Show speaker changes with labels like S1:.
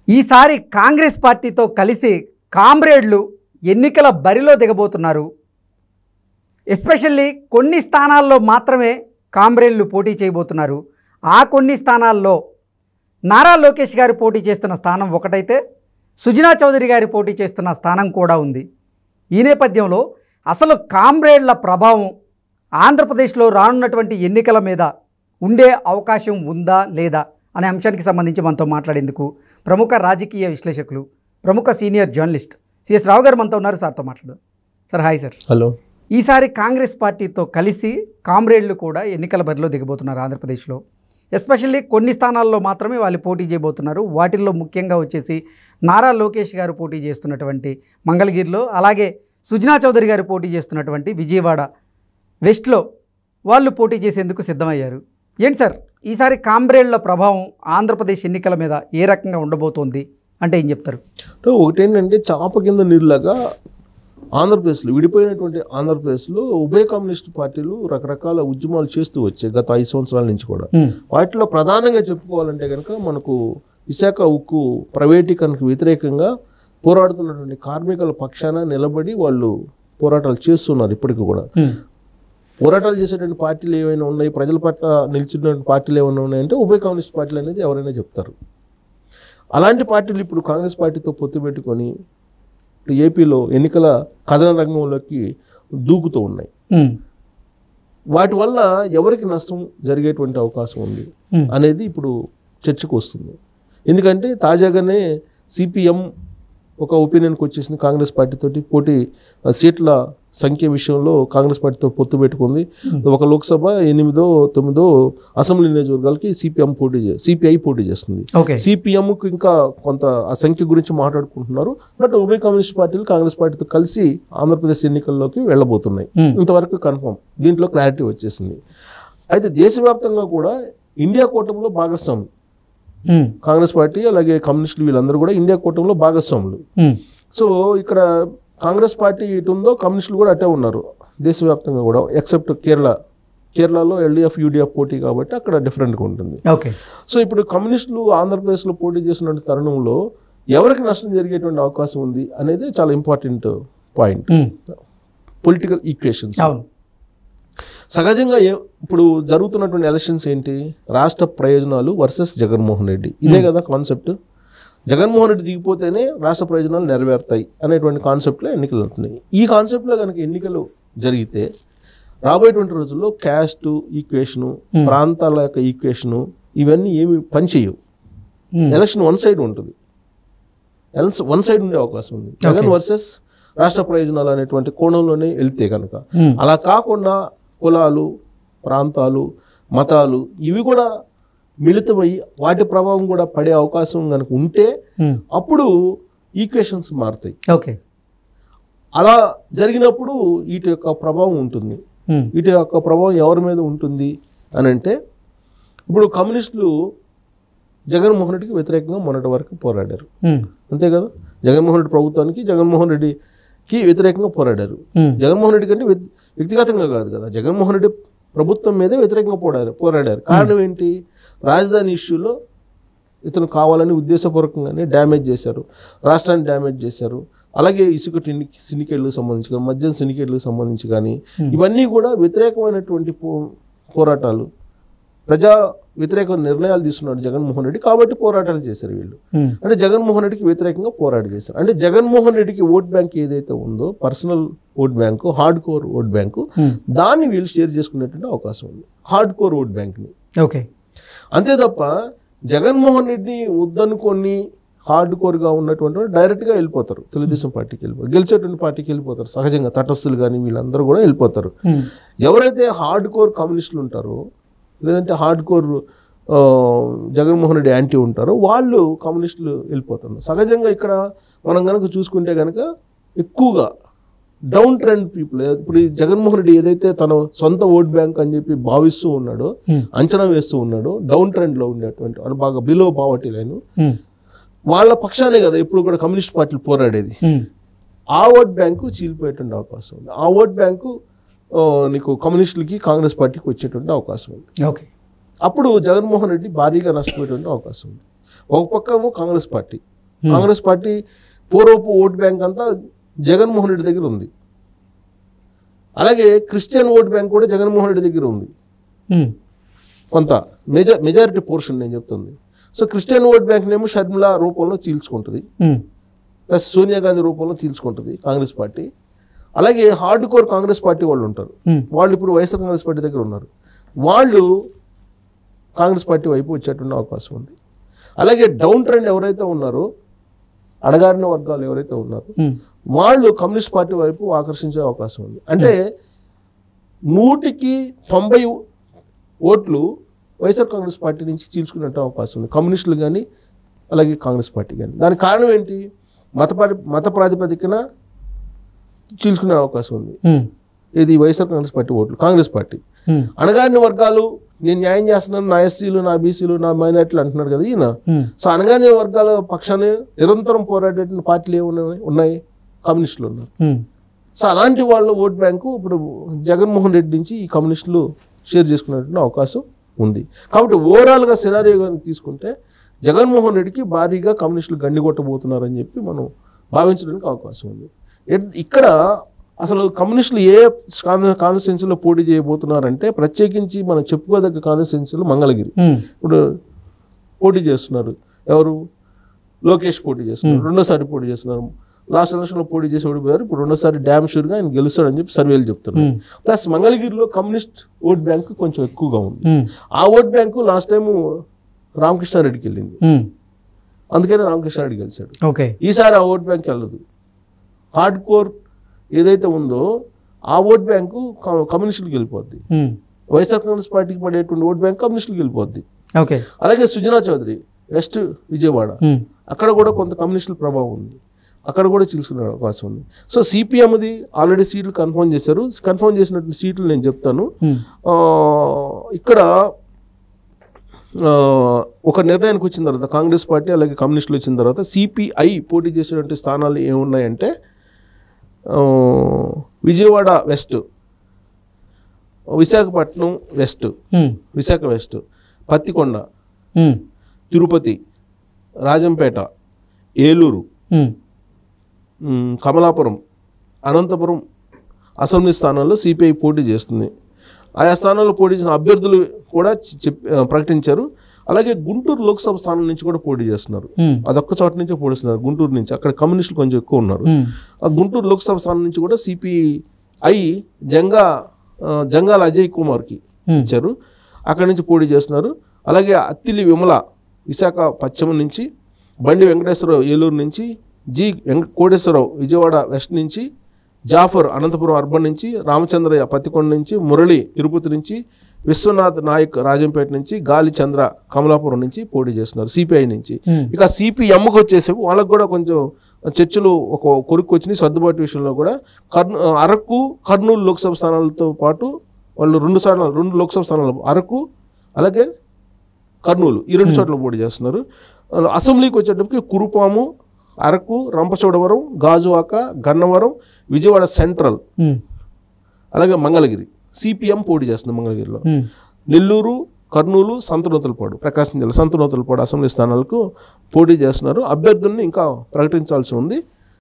S1: ఈసారి కాంగ్రెస్ పార్టీతో కలిసి కామ్రేడ్లు ఎన్నికల బరిలో దిగబోతున్నారు ఎస్పెషల్లీ కొన్ని స్థానాల్లో మాత్రమే కామ్రేడ్లు పోటీ చేయబోతున్నారు ఆ కొన్ని స్థానాల్లో నారా లోకేష్ గారు పోటీ చేస్తున్న స్థానం ఒకటైతే సుజనా చౌదరి గారి పోటీ చేస్తున్న స్థానం కూడా ఉంది ఈ నేపథ్యంలో అసలు కామ్రేడ్ల ప్రభావం ఆంధ్రప్రదేశ్లో రానున్నటువంటి ఎన్నికల మీద ఉండే అవకాశం ఉందా లేదా అనే అంశానికి సంబంధించి మనతో మాట్లాడేందుకు ప్రముఖ రాజకీయ విశ్లేషకులు ప్రముఖ సీనియర్ జర్నలిస్ట్ సిఎస్ రావు గారు మనతో ఉన్నారు సార్తో మాట్లాడదాం సార్ హాయ్ సార్
S2: హలో
S1: ఈసారి కాంగ్రెస్ పార్టీతో కలిసి కామ్రేడ్లు కూడా ఎన్నికల బరిలో దిగబోతున్నారు ఆంధ్రప్రదేశ్లో ఎస్పెషల్లీ కొన్ని స్థానాల్లో మాత్రమే వాళ్ళు పోటీ చేయబోతున్నారు వాటిల్లో ముఖ్యంగా వచ్చేసి నారా లోకేష్ గారు పోటీ చేస్తున్నటువంటి మంగళగిరిలో అలాగే సుజనా చౌదరి గారు పోటీ చేస్తున్నటువంటి విజయవాడ వెస్ట్లో వాళ్ళు పోటీ చేసేందుకు సిద్ధమయ్యారు ఏంటి సార్ ఈసారి కామ్రేడ్ల ప్రభావం ఆంధ్రప్రదేశ్ ఎన్నికల మీద ఏ రకంగా ఉండబోతోంది అంటే ఏం చెప్తారు
S2: అంటే ఒకటేంటంటే చాప కింద నీరులాగా ఆంధ్రప్రదేశ్లో విడిపోయినటువంటి ఆంధ్రప్రదేశ్లో ఉభయ కమ్యూనిస్ట్ పార్టీలు రకరకాల ఉద్యమాలు చేస్తూ వచ్చాయి గత ఐదు సంవత్సరాల నుంచి కూడా వాటిలో ప్రధానంగా చెప్పుకోవాలంటే కనుక మనకు విశాఖ ఉక్కు ప్రైవేటీకరణకు వ్యతిరేకంగా పోరాడుతున్నటువంటి కార్మికుల పక్షాన నిలబడి వాళ్ళు పోరాటాలు చేస్తున్నారు ఇప్పటికీ కూడా పోరాటాలు చేసేటువంటి పార్టీలు ఏమైనా ఉన్నాయి ప్రజల పట్ల నిలిచినటువంటి పార్టీలు ఏమైనా ఉన్నాయంటే ఉభయ కమ్యూనిస్ట్ పార్టీలు అనేది ఎవరైనా చెప్తారు అలాంటి పార్టీలు ఇప్పుడు కాంగ్రెస్ పార్టీతో పొత్తు పెట్టుకొని ఇప్పుడు ఏపీలో ఎన్నికల కథన రంగంలోకి దూకుతూ ఉన్నాయి వాటి వల్ల ఎవరికి నష్టం జరిగేటువంటి అవకాశం ఉంది అనేది ఇప్పుడు చర్చకు వస్తుంది ఎందుకంటే తాజాగానే సిపిఎం ఒక ఒపీనియన్కి వచ్చేసింది కాంగ్రెస్ పార్టీతోటి పోటీ ఆ, సీట్ల సంఖ్య విషయంలో కాంగ్రెస్ పార్టీతో పొత్తు పెట్టుకుంది ఒక లోక్సభ ఎనిమిదో తొమ్మిదో అసెంబ్లీ నియోజకవర్గాలకి సిపిఎం పోటీ చే సిపిఐ పోటీ చేస్తుంది
S1: ఓకే
S2: సిపిఎంకు ఇంకా కొంత ఆ సంఖ్య గురించి మాట్లాడుకుంటున్నారు బట్ ఉభయ కమ్యూనిస్ట్ పార్టీలు కాంగ్రెస్ పార్టీతో కలిసి ఆంధ్రప్రదేశ్ ఎన్నికల్లోకి వెళ్ళబోతున్నాయి
S1: Hmm.
S2: ఇంతవరకు కన్ఫర్మ్ దీంట్లో క్లారిటీ వచ్చేసింది అయితే దేశవ్యాప్తంగా కూడా ఇండియా కూటమిలో భాగస్వాములు కాంగ్రెస్ పార్టీ అలాగే కమ్యూనిస్టులు వీళ్ళందరూ కూడా ఇండియా కూటమిలో భాగస్వాములు సో ఇక్కడ కాంగ్రెస్ పార్టీ ఇటు ఉందో కమ్యూనిస్టులు కూడా అట్టే ఉన్నారు దేశవ్యాప్తంగా కూడా ఎక్సెప్ట్ కేరళ కేరళలో ఎల్డీఎఫ్ యూడిఎఫ్ పోటీ కాబట్టి అక్కడ డిఫరెంట్గా ఉంటుంది
S1: ఓకే
S2: సో ఇప్పుడు కమ్యూనిస్టులు ఆంధ్రప్రదేశ్లో పోటీ చేసినటువంటి తరుణంలో ఎవరికి నష్టం జరిగేటువంటి అవకాశం ఉంది అనేది చాలా ఇంపార్టెంట్ పాయింట్ పొలిటికల్ ఈక్వేషన్స్
S1: అవును
S2: సహజంగా ఏ- ఇప్పుడు జరుగుతున్నటువంటి ఎలక్షన్స్ ఏంటి రాష్ట్ర ప్రయోజనాలు వర్సెస్ జగన్మోహన్ రెడ్డి ఇదే కదా కాన్సెప్ట్ జగన్మోహన్ రెడ్డి దిగిపోతేనే రాష్ట్ర ప్రయోజనాలు నెరవేరుతాయి అనేటువంటి కాన్సెప్ట్లో ఎన్నికలు అవుతున్నాయి ఈ కాన్సెప్ట్లో కనుక ఎన్నికలు జరిగితే రాబోయేటువంటి రోజుల్లో క్యాస్ట్ ఈక్వేషను ప్రాంతాల యొక్క ఈక్వేషను ఇవన్నీ ఏమి పనిచేయవు ఎలక్షన్ వన్ సైడ్ ఉంటుంది ఎలక్షన్ వన్ సైడ్ ఉండే అవకాశం ఉంది జగన్ వర్సెస్ రాష్ట్ర ప్రయోజనాలు అనేటువంటి కోణంలోనే వెళ్తే కనుక అలా కాకుండా కులాలు ప్రాంతాలు మతాలు ఇవి కూడా మిళితమై వాటి ప్రభావం కూడా పడే అవకాశం కనుక ఉంటే అప్పుడు ఈక్వేషన్స్ మారుతాయి
S1: ఓకే
S2: అలా జరిగినప్పుడు వీటి యొక్క ప్రభావం ఉంటుంది వీటి యొక్క ప్రభావం ఎవరి మీద ఉంటుంది అని అంటే ఇప్పుడు కమ్యూనిస్టులు జగన్మోహన్ రెడ్డికి వ్యతిరేకంగా మొన్నటి వరకు పోరాడారు అంతే కదా జగన్మోహన్ రెడ్డి ప్రభుత్వానికి జగన్మోహన్ రెడ్డికి వ్యతిరేకంగా పోరాడారు జగన్మోహన్ రెడ్డి కంటే వ్యక్తి- వ్యక్తిగతంగా కాదు కదా జగన్మోహన్ రెడ్డి ప్రభుత్వం మీదే వ్యతిరేకంగా పోరాడారు పోరాడారు కారణం ఏంటి రాజధాని ఇష్యూలో ఇతను కావాలని ఉద్దేశపూర్వకంగానే డ్యామేజ్ చేశారు రాష్ట్రాన్ని డ్యామేజ్ చేశారు అలాగే ఇసుక టిన్ని- సినికేట్లకు సంబంధించి కానీ మద్యం సినికేట్లకు సంబంధించి కానీ ఇవన్నీ కూడా వ్యతిరేకమైనటువంటి పో పోరాటాలు ప్రజా వ్యతిరేక నిర్ణయాలు తీసుకున్నాడు జగన్మోహన్ రెడ్డి కాబట్టి పోరాటాలు చేశారు వీళ్ళు అంటే జగన్మోహన్ రెడ్డికి వ్యతిరేకంగా పోరాడి చేశారు అంటే జగన్మోహన్ రెడ్డికి ఓట్ బ్యాంక్ ఏదైతే ఉందో personal vote bank hard core vote bank దాన్ని వీళ్ళు షేర్ చేసుకునేటువంటి అవకాశం ఉంది హార్డ్ కోర్ ఓట్ బ్యాంక్ని
S1: ఓకే
S2: అంతే తప్ప జగన్మోహన్ రెడ్డిని వద్దనుకొని హార్డ్ కోర్గా ఉన్నటువంటి వాళ్ళు డైరెక్ట్గా వెళ్ళిపోతారు తెలుగుదేశం పార్టీకి వెళ్ళిపోతారు గెలిచేటువంటి పార్టీకి వెళ్ళిపోతారు సహజంగా తటస్థులు కానీ వీళ్ళందరూ కూడా వెళ్ళిపోతారు ఎవరైతే హార్డ్ కోర్ కమ్యూనిస్టులు ఉంటారో లేదంటే హార్డ్ కోర్ ఆ, జగన్మోహన్ రెడ్డి యాంటీ ఉంటారో వాళ్ళు కమ్యూనిస్టులు వెళ్ళిపోతున్నారు సహజంగా ఇక్కడ మనం కనుక చూసుకుంటే కనుక ఎక్కువగా డౌన్ ట్రెండ్ పీపుల్ ఇప్పుడు ఈ జగన్మోహన్ రెడ్డి ఏదైతే తన సొంత ఓట్ బ్యాంక్ అని చెప్పి భావిస్తూ ఉన్నాడో అంచనా వేస్తూ ఉన్నాడో డౌన్ ట్రెండ్లో ఉండేటువంటి అంటే బాగా బిలో పావర్టీ లైన్ వాళ్ళ పక్షానే కదా ఇప్పుడు కూడా కమ్యూనిస్ట్ పార్టీలు పోరాడేది ఆ ఓట్ బ్యాంకు చీలిపోయేటువంటి అవకాశం ఉంది ఆ ఓట్ బ్యాంకు ఆ, నీకు కమ్యూనిస్టులకి కాంగ్రెస్ పార్టీకి వచ్చేటువంటి అవకాశం ఉంది
S1: ఓకే
S2: అప్పుడు జగన్మోహన్ రెడ్డి భారీగా నష్టపోయేటువంటి అవకాశం ఉంది ఒక పక్క ఏమో కాంగ్రెస్ పార్టీ కాంగ్రెస్ పార్టీ పూర్వపు ఓటు బ్యాంక్ అంతా జగన్మోహన్ రెడ్డి దగ్గర ఉంది అలాగే క్రిస్టియన్ ఓట్ బ్యాంక్ కూడా జగన్మోహన్ రెడ్డి దగ్గర ఉంది
S1: ఉమ్,
S2: కొంత మెజా మెజారిటీ పోర్షన్ నేను చెప్తుంది సో క్రిస్టియన్ ఓట్ బ్యాంక్ నేమో షర్మిల రూపంలో చీల్చుకుంటుంది
S1: ఉమ్,
S2: ప్లస్ సోనియా గాంధీ రూపంలో చీల్చుకుంటుంది కాంగ్రెస్ పార్టీ అలాగే హార్డ్ కోర్ కాంగ్రెస్ పార్టీ వాళ్ళు ఉంటారు
S1: ఉమ్,
S2: వాళ్ళు ఇప్పుడు వైఎస్ఆర్ కాంగ్రెస్ పార్టీ దగ్గర ఉన్నారు వాళ్ళు కాంగ్రెస్ పార్టీ వైపు వచ్చేటువంటి అవకాశం ఉంది అలాగే డౌన్ ట్రెండ్ ఎవరైతే ఉన్నారో అడగారిన వర్గాలు ఎవరైతే ఉన్నారో
S1: ఉమ్,
S2: వాళ్ళు కమ్యూనిస్ట్ పార్టీ వైపు ఆకర్షించే అవకాశం ఉంది అంటే నూటికి తొంభై ఓట్లు వైఎస్ఆర్ కాంగ్రెస్ పార్టీ నుంచి చీల్చుకునే అవకాశం ఉంది కమ్యూనిస్టులు కానీ అలాగే కాంగ్రెస్ పార్టీ కానీ దానికి కారణం ఏంటి మత పరి- మత ప్రాతిపదికన చీల్చుకునే అవకాశం ఉంది
S1: ఉమ్,
S2: ఇది వైఎస్ఆర్ కాంగ్రెస్ పార్టీ ఓట్లు కాంగ్రెస్ పార్టీ
S1: ఉమ్,
S2: అణగారిన వర్గాలు నేను న్యాయం చేస్తున్నాను నా ఎస్సీలు నా బీసీలు నా మైనార్టీలు అంటున్నారు కదా ఈయన
S1: ఉమ్,
S2: సో అణగారిన వర్గాల పక్షాన్ని నిరంతరం పోరాడేటువంటి పార్టీలు ఏమున్నాయి ఉన్నాయి కమ్యూనిస్టులు ఉన్నారు
S1: ఉమ్,
S2: సో అలాంటి వాళ్ళ ఓట్ బ్యాంకు ఇప్పుడు జగన్మోహన్ రెడ్డి నుంచి ఈ కమ్యూనిస్టులు షేర్ చేసుకునేటువంటి అవకాశం ఉంది కాబట్టి ఓవరాల్గా సినారియో కానీ తీసుకుంటే జగన్మోహన్ రెడ్డికి భారీగా కమ్యూనిస్టులు గండి కొట్టబోతున్నారని చెప్పి మనం భావించడానికి అవకాశం ఉంది ఎట్- ఇక్కడ అసలు కమ్యూనిస్టులు ఏ కాన్స్టిట్యున్సీలో పోటీ చేయబోతున్నారంటే ప్రత్యేకించి మనం చెప్పుకోదగ్గ కాన్స్టిట్యున్సీలు మంగళగిరి
S1: ఉమ్,
S2: ఇప్పుడు పోటీ చేస్తున్నారు ఎవరు లోకేష్ పోటీ చేస్తున్నారు రెండోసారి పోటీ చేస్తున్నారు లాస్ట్ ఎలక్షన్లో పోటీ చేసి ఓడిపోయారు ఇప్పుడు రెండోసారి డ్యామ్ షూర్గా ఆయన గెలుస్తాడని చెప్పి సర్వేలు చెప్తున్నారు
S1: ఉమ్,
S2: ప్లస్ మంగళగిరిలో కమ్యూనిస్ట్ ఓట్ బ్యాంక్ కొంచెం ఎక్కువగా ఉంది
S1: ఉమ్,
S2: ఆ ఓట్ బ్యాంకు లాస్ట్ టైం రామకృష్ణారెడ్డికి వెళ్ళింది
S1: ఉమ్,
S2: అందుకని రామకృష్ణారెడ్డి గెలిచాడు
S1: ఓకే
S2: ఈసారి ఆ ఓట్ బ్యాంక్ వెళ్ళదు హార్డ్ కోర్ ఏదైతే ఉందో ఆ ఓట్ బ్యాంకు క- కమ్యూనిస్టులకు వెళ్ళిపోద్ది
S1: ఉమ్,
S2: వైఎస్ఆర్ కాంగ్రెస్ పార్టీకి పడేటువంటి ఓట్ బ్యాంక్ కమ్యూనిస్టులకు వెళ్ళిపోద్ది
S1: ఓకే
S2: అలాగే సుజనా చౌదరి వెస్ట్ విజయవాడ
S1: ఉమ్,
S2: అక్కడ కూడా కొంత కమ్యూనిస్టుల ప్రభావం ఉంది అక్కడ కూడా చీల్చుకునే అవకాశం ఉంది సో సిపిఎంది ఆల్రెడీ సీట్లు కన్ఫర్మ్ చేశారు కన్ఫర్మ్ చేసినటువంటి సీట్లు నేను చెప్తాను
S1: ఉమ్,
S2: ఆ, ఇక్కడ ఆ, ఒక నిర్ణయానికి వచ్చిన తర్వాత కాంగ్రెస్ పార్టీ అలాగే కమ్యూనిస్టులు వచ్చిన తర్వాత సిపిఐ పోటీ చేసేటువంటి స్థానాలు ఏమున్నాయంటే ఆ, విజయవాడ వెస్ట్ విశాఖపట్నం వెస్ట్
S1: ఉమ్,
S2: విశాఖ వెస్ట్ పత్తికొండ
S1: ఉమ్,
S2: తిరుపతి రాజంపేట ఏలూరు
S1: ఉమ్,
S2: మ్, కమలాపురం అనంతపురం అసెంబ్లీ స్థానాల్లో సిపిఐ పోటీ చేస్తుంది ఆయా స్థానాల్లో పోటీ చేసిన అభ్యర్థులు కూడా చె- చెప్ ఆ, ప్రకటించారు అలాగే గుంటూరు లోక్సభ స్థానం నుంచి కూడా పోటీ చేస్తున్నారు
S1: ఉమ్,
S2: అదొక్క చోట నుంచే పోటీస్తున్నారు గుంటూరు నుంచి అక్కడ కమ్యూనిస్టులు కొంచెం ఎక్కువ ఉన్నారు
S1: ఉమ్,
S2: ఆ గుంటూరు లోక్సభ స్థానం నుంచి కూడా సిపిఐ జంగా ఆ, జంగాల అజయ్ కుమార్కి
S1: Hmm.
S2: ఇచ్చారు అక్కడి నుంచి పోటీ చేస్తున్నారు అలాగే అత్తిలి విమల విశాఖ పశ్చిమ నుంచి బండి వెంకటేశ్వరరావు ఏలూరు నుంచి జి వెంక కోటేశ్వరరావు విజయవాడ వెస్ట్ నుంచి జాఫర్ అనంతపురం అర్బన్ నుంచి రామచంద్రయ్య పత్తికొండ నుంచి మురళి తిరుపతి నుంచి విశ్వనాథ్ నాయక్ రాజంపేట నుంచి గాలి చంద్ర కమలాపురం నుంచి పోటీ చేస్తున్నారు సిపిఐ నుంచి
S1: Hmm.
S2: ఇక సిపిఎంకి వచ్చేసేపు వాళ్ళకు కూడా కొంచెం చర్చలు ఒక కొరుకు వచ్చినాయి సర్దుబాటు విషయంలో కూడా కర్నూ అరకు కర్నూలు లోక్సభ స్థానాలతో పాటు వాళ్ళు రెండు స్థానాలు రెండు లోక్సభ స్థానాలు అరకు అలాగే కర్నూలు ఈ రెండు చోట్ల పోటీ చేస్తున్నారు వాళ్ళు అసెంబ్లీకి వచ్చేటప్పటికి కురుపాము అరకు రంపచోడవరం గాజువాక గన్నవరం విజయవాడ సెంట్రల్
S1: ఉమ్,
S2: అలాగే మంగళగిరి సిపిఎం పోటీ చేస్తుంది మంగళగిరిలో
S1: ఉమ్,
S2: నెల్లూరు కర్నూలు సంతనూతలపాడు ప్రకాశం జిల్లా సంతనూతలపాడు అసెంబ్లీ స్థానాలకు పోటీ చేస్తున్నారు అభ్యర్థుల్ని ఇంకా ప్రకటించాల్సి ఉంది